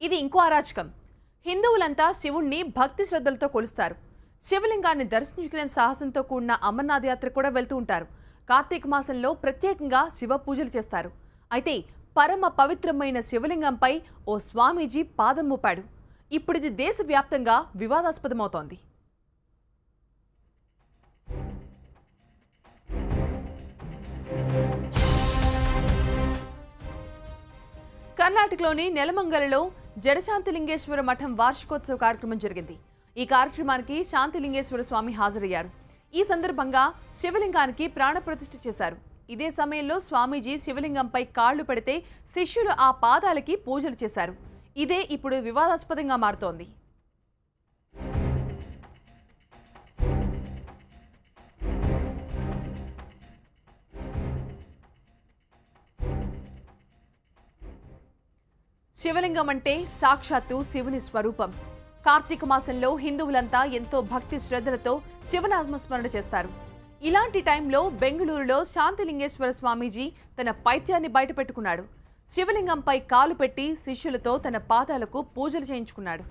ఇది ఇంకో అరాచకం హిందువులంతా శివుణ్ణి భక్తి శ్రద్ధలతో కొలుస్తారు శివలింగాన్ని దర్శించుకునే సాహసంతో కూడిన అమర్నాథ్ యాత్ర కూడా వెళ్తూ ఉంటారు కార్తీక మాసంలో ప్రత్యేకంగా శివ పూజలు చేస్తారు అయితే పరమ పవిత్రమైన శివలింగంపై ఓ స్వామీజీ పాదం మోపాడు ఇప్పుడు ఇది దేశవ్యాప్తంగా వివాదాస్పదమవుతోంది కర్ణాటకలోని నెలమంగలలో జడశాంతిలింగేశ్వర మఠం వార్షికోత్సవ కార్యక్రమం జరిగింది ఈ కార్యక్రమానికి శాంతిలింగేశ్వర స్వామి హాజరయ్యారు ఈ సందర్భంగా శివలింగానికి ప్రాణప్రతిష్ఠ చేశారు ఇదే సమయంలో స్వామీజీ శివలింగంపై కాళ్లు పెడితే శిష్యులు ఆ పాదాలకి పూజలు చేశారు ఇదే ఇప్పుడు వివాదాస్పదంగా మారుతోంది శివలింగం అంటే సాక్షాత్తు శివుని స్వరూపం కార్తీక మాసంలో హిందువులంతా ఎంతో భక్తి శ్రద్ధలతో శివనామస్మరణ చేస్తారు ఇలాంటి టైంలో బెంగళూరులో శాంతిలింగేశ్వర స్వామీజీ తన పైత్యాన్ని బయటపెట్టుకున్నాడు శివలింగంపై కాలు పెట్టి శిష్యులతో తన పాదాలకు పూజలు చేయించుకున్నాడు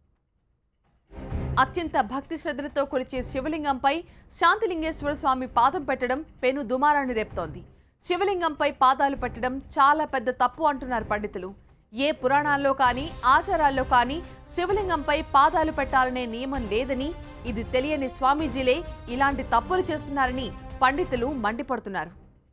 అత్యంత భక్తి శ్రద్ధలతో కొలిచే శివలింగంపై శాంతిలింగేశ్వర స్వామి పాదం పెట్టడం పెను దుమారాన్ని రేపుతోంది శివలింగంపై పాదాలు పెట్టడం చాలా పెద్ద తప్పు అంటున్నారు పండితులు ఏ పురాణాల్లో కానీ ఆచారాల్లో కానీ శివలింగంపై పాదాలు పెట్టాలనే నియమం లేదని ఇది తెలియని స్వామీజీలే ఇలాంటి తప్పులు చేస్తున్నారని పండితులు మండిపడుతున్నారు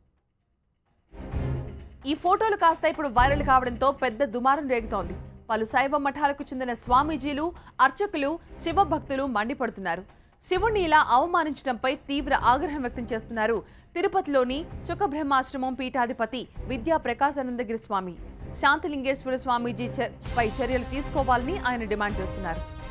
ఈ ఫోటోలు కాస్త ఇప్పుడు వైరల్ కావడంతో పెద్ద దుమారం రేగుతోంది పలు శైవ మఠాలకు చెందిన స్వామీజీలు అర్చకులు శివ భక్తులు మండిపడుతున్నారు శివుణ్ణి ఇలా అవమానించడంపై తీవ్ర ఆగ్రహం వ్యక్తం చేస్తున్నారు తిరుపతిలోని సుఖబ్రహ్మాశ్రమం పీఠాధిపతి విద్యా ప్రకాశానందగిరి స్వామి శాంతిలింగేశ్వర స్వామీజీ చ- పై చర్యలు తీసుకోవాలని ఆయన డిమాండ్ చేస్తున్నారు